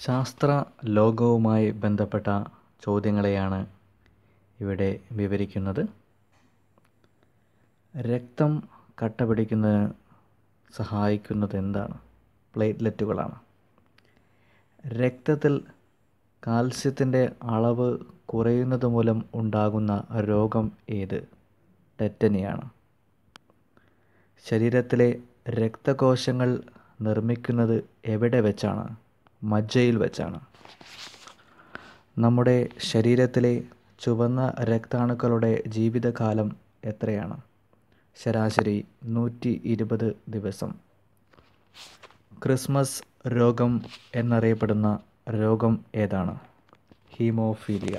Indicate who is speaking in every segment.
Speaker 1: ശാസ്ത്ര ലോകവുമായി ബന്ധപ്പെട്ട ചോദ്യങ്ങളെയാണ് ഇവിടെ വിവരിക്കുന്നത് രക്തം കട്ടപിടിക്കുന്നതിന് സഹായിക്കുന്നത് എന്താണ് പ്ലേറ്റ്ലെറ്റുകളാണ് രക്തത്തിൽ കാൽസ്യത്തിൻ്റെ അളവ് കുറയുന്നത് മൂലം ഉണ്ടാകുന്ന രോഗം ഏത് ടെറ്റനിയാണ് ശരീരത്തിലെ രക്തകോശങ്ങൾ നിർമ്മിക്കുന്നത് എവിടെ വെച്ചാണ് മജ്ജയിൽ വെച്ചാണ് നമ്മുടെ ശരീരത്തിലെ ചുവന്ന രക്താണുക്കളുടെ ജീവിതകാലം എത്രയാണ് ശരാശരി നൂറ്റി ഇരുപത് ദിവസം ക്രിസ്മസ് രോഗം എന്നറിയപ്പെടുന്ന രോഗം ഏതാണ് ഹീമോഫീലിയ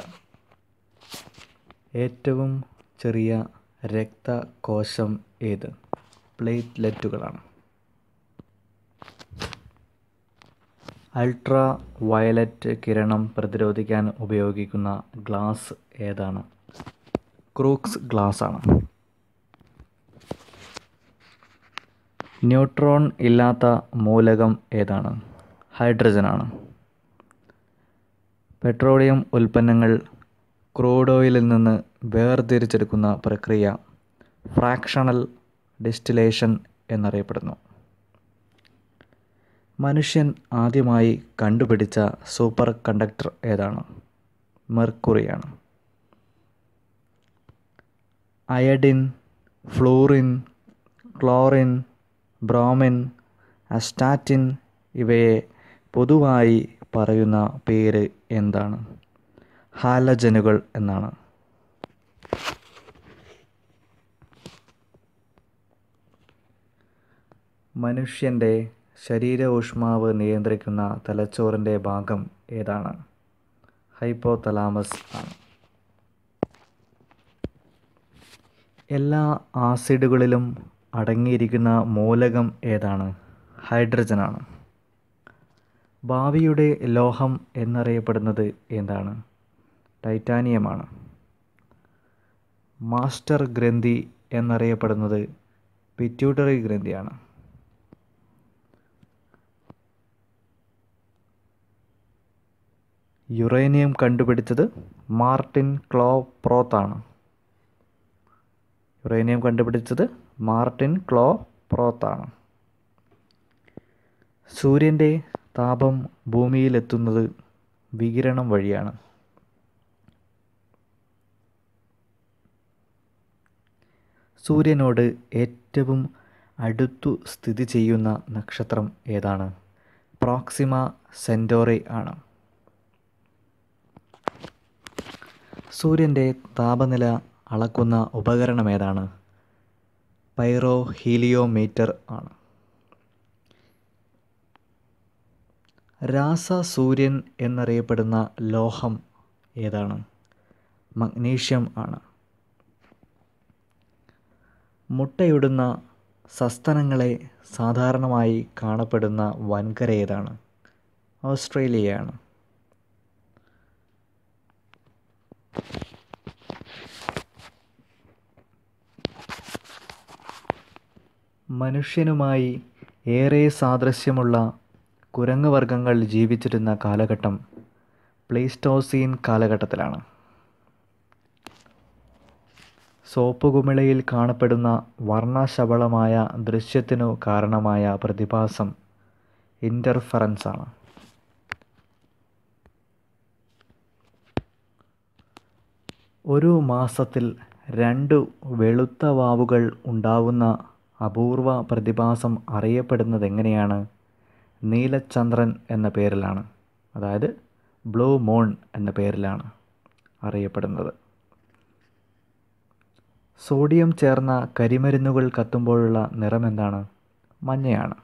Speaker 1: ഏറ്റവും ചെറിയ രക്തകോശം ഏത് പ്ലേറ്റ്ലെറ്റുകളാണ് അൾട്രാ വയലറ്റ് കിരണം പ്രതിരോധിക്കാൻ ഉപയോഗിക്കുന്ന ഗ്ലാസ് ഏതാണ് ക്രൂക്സ് ഗ്ലാസ് ആണ് ന്യൂട്രോൺ ഇല്ലാത്ത മൂലകം ഏതാണ് ഹൈഡ്രജൻ ആണ് പെട്രോളിയം ഉൽപ്പന്നങ്ങൾ ക്രൂഡ് ഓയിലിൽ നിന്ന് വേർതിരിച്ചെടുക്കുന്ന പ്രക്രിയ ഫ്രാക്ഷണൽ ഡിസ്റ്റിലേഷൻ എന്നറിയപ്പെടുന്നു മനുഷ്യൻ ആദ്യമായി കണ്ടുപിടിച്ച സൂപ്പർ കണ്ടക്ടർ ഏതാണ് മെർക്കുറിയാണ് iodine fluorine chlorine bromine astatine ഇവയെ പൊതുവായി പറയുന്ന പേര് എന്താണ് ഹാലജനുകൾ എന്നാണ് മനുഷ്യൻ്റെ ശരീര ഊഷ്മാവ് നിയന്ത്രിക്കുന്ന തലച്ചോറിൻ്റെ ഭാഗം ഏതാണ് ഹൈപ്പോതലാമസ് ആണ് എല്ലാ ആസിഡുകളിലും അടങ്ങിയിരിക്കുന്ന മൂലകം ഏതാണ് ഹൈഡ്രജനാണ് ഭാവിയുടെ ലോഹം എന്നറിയപ്പെടുന്നത് എന്താണ് ടൈറ്റാനിയമാണ് മാസ്റ്റർ ഗ്രന്ഥി എന്നറിയപ്പെടുന്നത് പിറ്റ്യൂട്ടറി ഗ്രന്ഥിയാണ് യുറേനിയം കണ്ടുപിടിച്ചത് മാർട്ടിൻ ക്ലോ പ്രോത്താണ് യുറേനിയം കണ്ടുപിടിച്ചത് മാർട്ടിൻ ക്ലോ പ്രോത്താണ് സൂര്യൻ്റെ താപം ഭൂമിയിലെത്തുന്നത് വികിരണം വഴിയാണ് സൂര്യനോട് ഏറ്റവും അടുത്തു സ്ഥിതി ചെയ്യുന്ന നക്ഷത്രം ഏതാണ് പ്രോക്സിമ സെൻറ്റോറി ആണ് സൂര്യൻ്റെ താപനില അളക്കുന്ന ഉപകരണം ഏതാണ് പൈറോ ഹീലിയോമീറ്റർ ആണ് രാസ സൂര്യൻ എന്നറിയപ്പെടുന്ന ലോഹം ഏതാണ് മഗ്നീഷ്യം ആണ് മുട്ടയിടുന്ന സസ്തനങ്ങളെ സാധാരണമായി കാണപ്പെടുന്ന വൻകര ഏതാണ് ഓസ്ട്രേലിയയാണ് മനുഷ്യനുമായി ഏറെ സാദൃശ്യമുള്ള കുരങ്ങ് വർഗ്ഗങ്ങൾ ജീവിച്ചിരുന്ന കാലഘട്ടം പ്ലേസ്റ്റോസീൻ കാലഘട്ടത്തിലാണ് സോപ്പ് കുമിളയിൽ കാണപ്പെടുന്ന വർണ്ണശബളമായ ദൃശ്യത്തിനു കാരണമായ പ്രതിഭാസം ഇൻ്റർഫറൻസ് ആണ് ഒരു മാസത്തിൽ രണ്ടു വെളുത്ത വാവുകൾ ഉണ്ടാവുന്ന അപൂർവ പ്രതിഭാസം അറിയപ്പെടുന്നത് എങ്ങനെയാണ് നീലചന്ദ്രൻ എന്ന പേരിലാണ് അതായത് ബ്ലൂ മൂൺ എന്ന പേരിലാണ് അറിയപ്പെടുന്നത് സോഡിയം ചേർന്ന കരിമരുന്നുകൾ കത്തുമ്പോഴുള്ള നിറം എന്താണ് മഞ്ഞയാണ്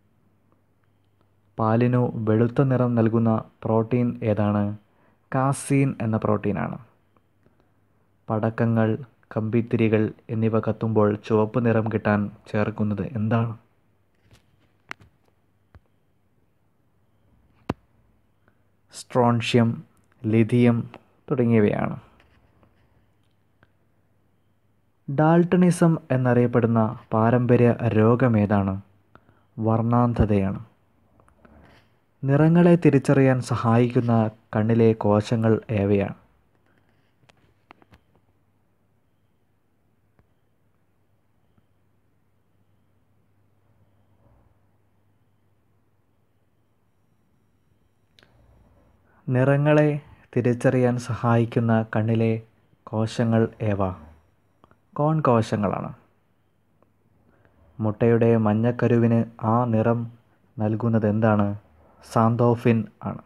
Speaker 1: പാലിനു വെളുത്ത നിറം നൽകുന്ന പ്രോട്ടീൻ ഏതാണ് കാസീൻ എന്ന പ്രോട്ടീനാണ് പടക്കങ്ങൾ കമ്പിത്തിരികൾ എന്നിവ കത്തുമ്പോൾ ചുവപ്പ് നിറം കിട്ടാൻ ചേർക്കുന്നത് എന്താണ് സ്ട്രോൺഷ്യം ലിഥിയം തുടങ്ങിയവയാണ് ഡാൾട്ടണിസം എന്നറിയപ്പെടുന്ന പാരമ്പര്യ രോഗമേതാണ് വർണ്ണാന്ധതയാണ് നിറങ്ങളെ തിരിച്ചറിയാൻ സഹായിക്കുന്ന കണ്ണിലെ കോശങ്ങൾ ഏവയാണ് നിറങ്ങളെ തിരിച്ചറിയാൻ സഹായിക്കുന്ന കണ്ണിലെ കോശങ്ങൾ ഏവ കോൺ കോശങ്ങളാണ് മുട്ടയുടെ മഞ്ഞക്കരുവിന് ആ നിറം നൽകുന്നത് എന്താണ് സാന്തോഫിൻ ആണ്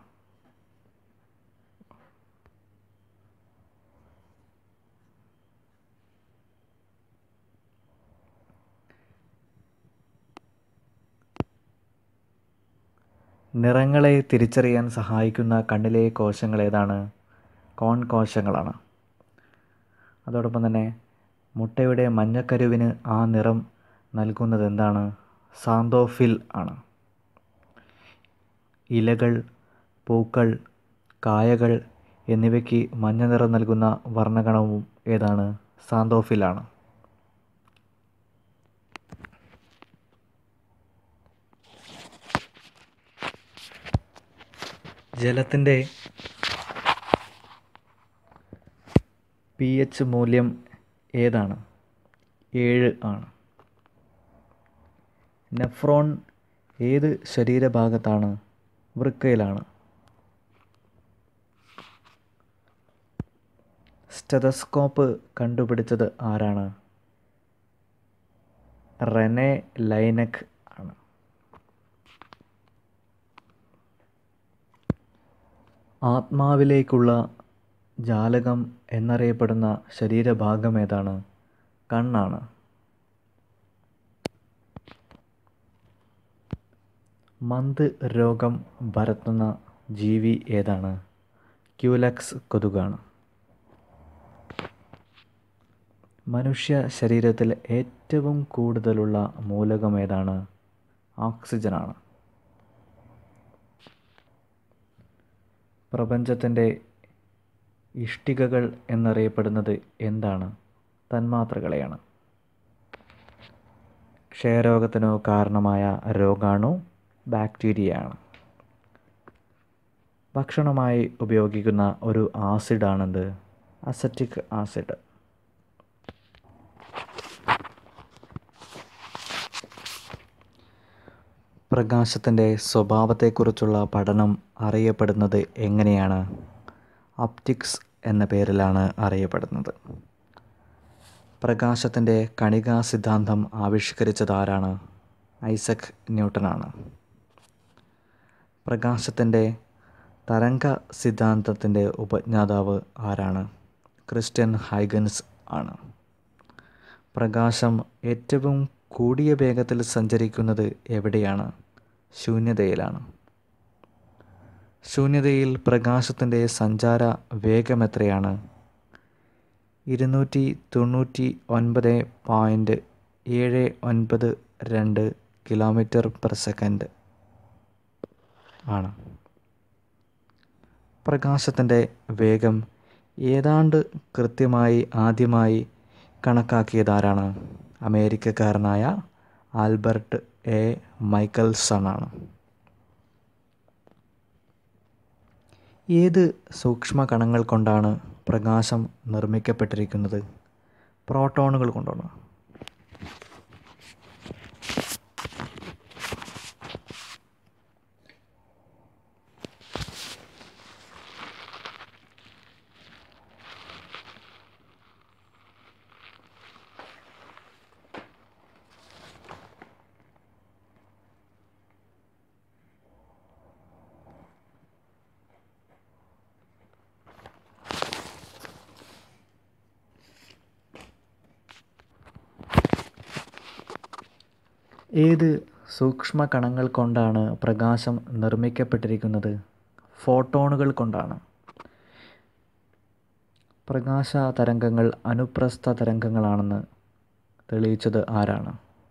Speaker 1: നിറങ്ങളെ തിരിച്ചറിയാൻ സഹായിക്കുന്ന കണ്ണിലെ കോശങ്ങൾ ഏതാണ് കോൺ കോശങ്ങളാണ് അതോടൊപ്പം തന്നെ മുട്ടയുടെ മഞ്ഞക്കരുവിന് ആ നിറം നൽകുന്നത് എന്താണ് സാന്തോഫിൽ ആണ് ഇലകൾ പൂക്കൾ കായകൾ എന്നിവയ്ക്ക് മഞ്ഞ നിറം നൽകുന്ന വർണ്ണഗണവും ഏതാണ് സാന്തോഫിലാണ് ജലത്തിൻ്റെ പി എച്ച് മൂല്യം ഏതാണ് ഏഴ് ആണ് നെഫ്രോൺ ഏത് ശരീരഭാഗത്താണ് വൃക്കയിലാണ് സ്റ്റെതസ്കോപ്പ് കണ്ടുപിടിച്ചത് ആരാണ് റെനെ ലൈനക് ആണ് ആത്മാവിലേക്കുള്ള ജാലകം എന്നറിയപ്പെടുന്ന ശരീരഭാഗം ഏതാണ് കണ്ണാണ് മന്ത് രോഗം പരത്തുന്ന ജീവി ഏതാണ് ക്യൂലക്സ് കൊതുകാണ് മനുഷ്യ ശരീരത്തിൽ ഏറ്റവും കൂടുതലുള്ള മൂലകം ഏതാണ് ഓക്സിജനാണ് പ്രപഞ്ചത്തിൻ്റെ ഇഷ്ടികകൾ എന്നറിയപ്പെടുന്നത് എന്താണ് തന്മാത്രകളെയാണ് ക്ഷയരോഗത്തിനു കാരണമായ രോഗാണു ബാക്ടീരിയയാണ് ഭക്ഷണമായി ഉപയോഗിക്കുന്ന ഒരു ആസിഡാണെന്ത് അസറ്റിക് ആസിഡ് പ്രകാശത്തിൻ്റെ സ്വഭാവത്തെക്കുറിച്ചുള്ള പഠനം അറിയപ്പെടുന്നത് എങ്ങനെയാണ് ഒപ്റ്റിക്സ് എന്ന പേരിലാണ് അറിയപ്പെടുന്നത് പ്രകാശത്തിൻ്റെ കണികാ സിദ്ധാന്തം ആവിഷ്കരിച്ചത് ആരാണ് ഐസക് ന്യൂട്ടനാണ് പ്രകാശത്തിൻ്റെ തരംഗ സിദ്ധാന്തത്തിൻ്റെ ഉപജ്ഞാതാവ് ആരാണ് ക്രിസ്റ്റ്യൻ ഹൈഗൻസ് ആണ് പ്രകാശം ഏറ്റവും കൂടിയ വേഗത്തിൽ സഞ്ചരിക്കുന്നത് എവിടെയാണ് ശൂന്യതയിലാണ് ശൂന്യതയിൽ പ്രകാശത്തിൻ്റെ സഞ്ചാര വേഗം എത്രയാണ് ഇരുന്നൂറ്റി തൊണ്ണൂറ്റി ഒൻപത് പോയിൻറ്റ് ഏഴ് ഒൻപത് രണ്ട് കിലോമീറ്റർ പെർ സെക്കൻഡ് ആണ് പ്രകാശത്തിൻ്റെ വേഗം ഏതാണ്ട് കൃത്യമായി ആദ്യമായി കണക്കാക്കിയതാരാണ് അമേരിക്കക്കാരനായ ആൽബർട്ട് എ മൈക്കൽസൺ ആണ് ഏത് സൂക്ഷ്മ കണങ്ങൾ കൊണ്ടാണ് പ്രകാശം നിർമ്മിക്കപ്പെട്ടിരിക്കുന്നത് പ്രോട്ടോണുകൾ കൊണ്ടാണ് ഏത് സൂക്ഷ്മ കണങ്ങൾ കൊണ്ടാണ് പ്രകാശം നിർമ്മിക്കപ്പെട്ടിരിക്കുന്നത് ഫോട്ടോണുകൾ കൊണ്ടാണ് പ്രകാശ തരംഗങ്ങൾ അനുപ്രസ്ഥ തരംഗങ്ങളാണെന്ന് തെളിയിച്ചത് ആരാണ്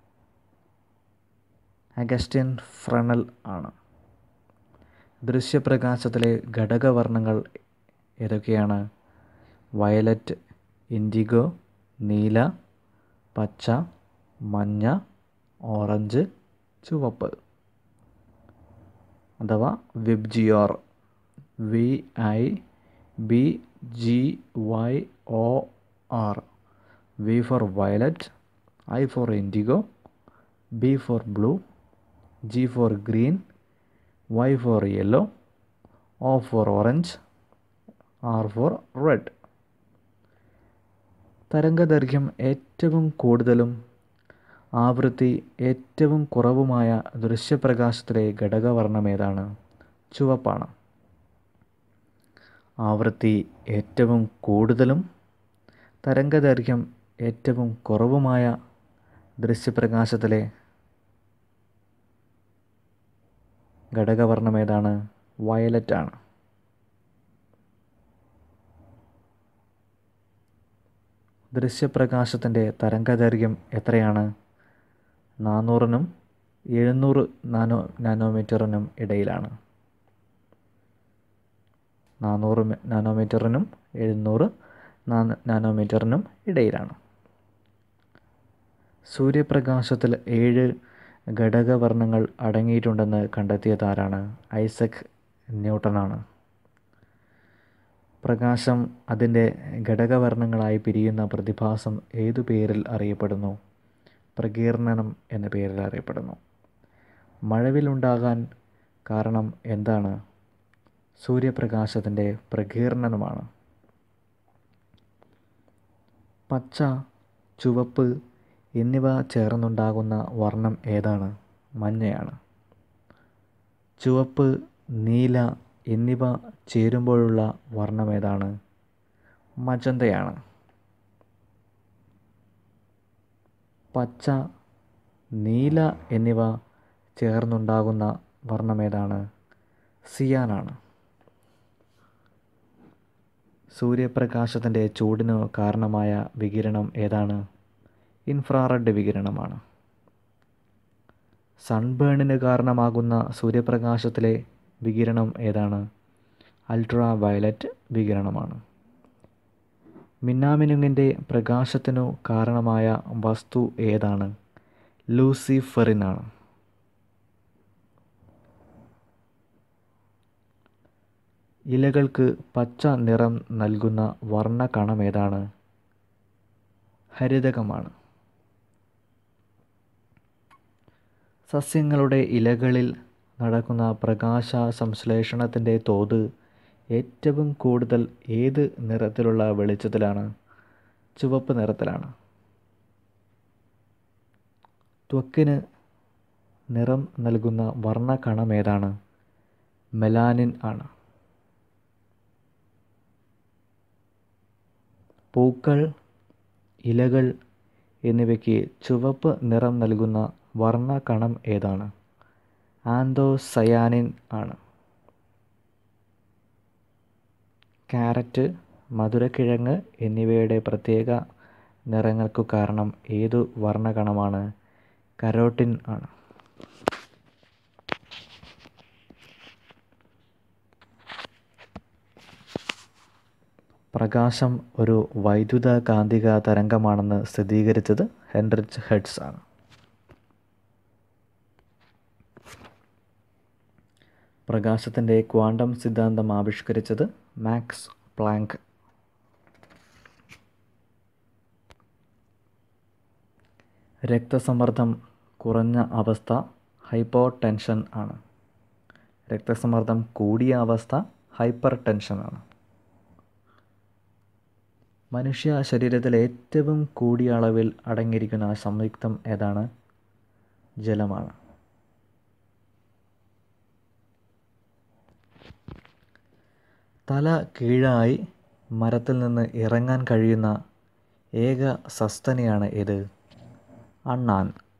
Speaker 1: അഗസ്റ്റിൻ ഫ്രണൽ ആണ് ദൃശ്യപ്രകാശത്തിലെ ഘടകവർണ്ണങ്ങൾ ഏതൊക്കെയാണ് വയലറ്റ് ഇൻഡിഗോ നീല പച്ച മഞ്ഞ ഓറഞ്ച് ചുവപ്പ് അഥവാ VIBGYOR V I B G Y O R V for violet I for indigo B for blue G for green Y for yellow O for orange R for red തരംഗദൈർഘ്യം ഏറ്റവും കൂടുതലും ആവൃത്തി ഏറ്റവും കുറവുമായ ദൃശ്യപ്രകാശത്തിലെ ഘടകവർണ്ണം ഏതാണ് ചുവപ്പാണ് ആവൃത്തി ഏറ്റവും കൂടുതലും തരംഗദൈർഘ്യം ഏറ്റവും കുറവുമായ ദൃശ്യപ്രകാശത്തിലെ ഘടകവർണ്ണം ഏതാണ് വയലറ്റ് ആണ് ദൃശ്യപ്രകാശത്തിൻ്റെ തരംഗദൈർഘ്യം എത്രയാണ് നാനൂറിനും എഴുന്നൂറ് നാനോ നാനോമീറ്ററിനും ഇടയിലാണ് നാനൂറ് നാനോമീറ്ററിനും എഴുന്നൂറ് നാനോമീറ്ററിനും ഇടയിലാണ് സൂര്യപ്രകാശത്തിൽ ഏഴ് ഘടകവർണ്ണങ്ങൾ അടങ്ങിയിട്ടുണ്ടെന്ന് കണ്ടെത്തിയതാരാണ് ഐസക് ന്യൂട്ടനാണ് പ്രകാശം അതിൻ്റെ ഘടകവർണ്ണങ്ങളായി പിരിയുന്ന പ്രതിഭാസം ഏതു പേരിൽ അറിയപ്പെടുന്നു പ്രകീർണനം എന്ന പേരിൽ അറിയപ്പെടുന്നു മഴവിലുണ്ടാകാൻ കാരണം എന്താണ് സൂര്യപ്രകാശത്തിൻ്റെ പ്രകീർണനമാണ് പച്ച ചുവപ്പ് എന്നിവ ചേർന്നുണ്ടാകുന്ന വർണ്ണം ഏതാണ് മഞ്ഞയാണ് ചുവപ്പ് നീല എന്നിവ ചേരുമ്പോഴുള്ള വർണ്ണം ഏതാണ് മജന്തയാണ് പച്ച നീല എന്നിവ ചേർന്നുണ്ടാകുന്ന വർണ്ണം ഏതാണ് സിയാനാണ് സൂര്യപ്രകാശത്തിൻ്റെ ചൂടിന് കാരണമായ വികിരണം ഏതാണ് ഇൻഫ്രാറെഡ് വികിരണമാണ് സൺബേണിന് കാരണമാകുന്ന സൂര്യപ്രകാശത്തിലെ വികിരണം ഏതാണ് അൾട്രാ വയലറ്റ് വികിരണമാണ് മിന്നാമിനുങ്ങിൻ്റെ പ്രകാശത്തിനു കാരണമായ വസ്തു ഏതാണ് ലൂസിഫറിനാണ് ഇലകൾക്ക് പച്ച നിറം നൽകുന്ന വർണ്ണകണം ഏതാണ് ഹരിതകമാണ് സസ്യങ്ങളുടെ ഇലകളിൽ നടക്കുന്ന പ്രകാശ സംശ്ലേഷണത്തിൻ്റെ തോത് ഏറ്റവും കൂടുതൽ ഏത് നിറത്തിലുള്ള വെളിച്ചത്തിലാണ് ചുവപ്പ് നിറത്തിലാണ് ത്വക്കിന് നിറം നൽകുന്ന വർണ്ണകണം ഏതാണ് മെലാനിൻ ആണ് പൂക്കൾ ഇലകൾ എന്നിവയ്ക്ക് ചുവപ്പ് നിറം നൽകുന്ന വർണ്ണകണം ഏതാണ് ആന്തോസയാനിൻ ആണ് ക്യാരറ്റ് മധുരക്കിഴങ്ങ് എന്നിവയുടെ പ്രത്യേക നിറങ്ങൾക്കു കാരണം ഏതു വർണ്ണകണമാണ് കരോട്ടിൻ ആണ് പ്രകാശം ഒരു വൈദ്യുത കാന്തിക തരംഗമാണെന്ന് സ്ഥിരീകരിച്ചത് ഹെൻറിച്ച് ഹെഡ്സ് ആണ് പ്രകാശത്തിൻ്റെ ക്വാണ്ടം സിദ്ധാന്തം ആവിഷ്കരിച്ചത് മാക്സ് പ്ലാങ്ക് രക്തസമ്മർദ്ദം കുറഞ്ഞ അവസ്ഥ ഹൈപ്പോ ടെൻഷൻ ആണ് രക്തസമ്മർദ്ദം കൂടിയ അവസ്ഥ ഹൈപ്പർ ടെൻഷൻ ആണ് മനുഷ്യ ശരീരത്തിൽ ഏറ്റവും കൂടിയ അളവിൽ അടങ്ങിയിരിക്കുന്ന സംയുക്തം ഏതാണ് ജലമാണ് തല കീഴായി മരത്തിൽ നിന്ന് ഇറങ്ങാൻ കഴിയുന്ന ഏക സസ്തനിയാണ് ഇത് അണ്ണാൻ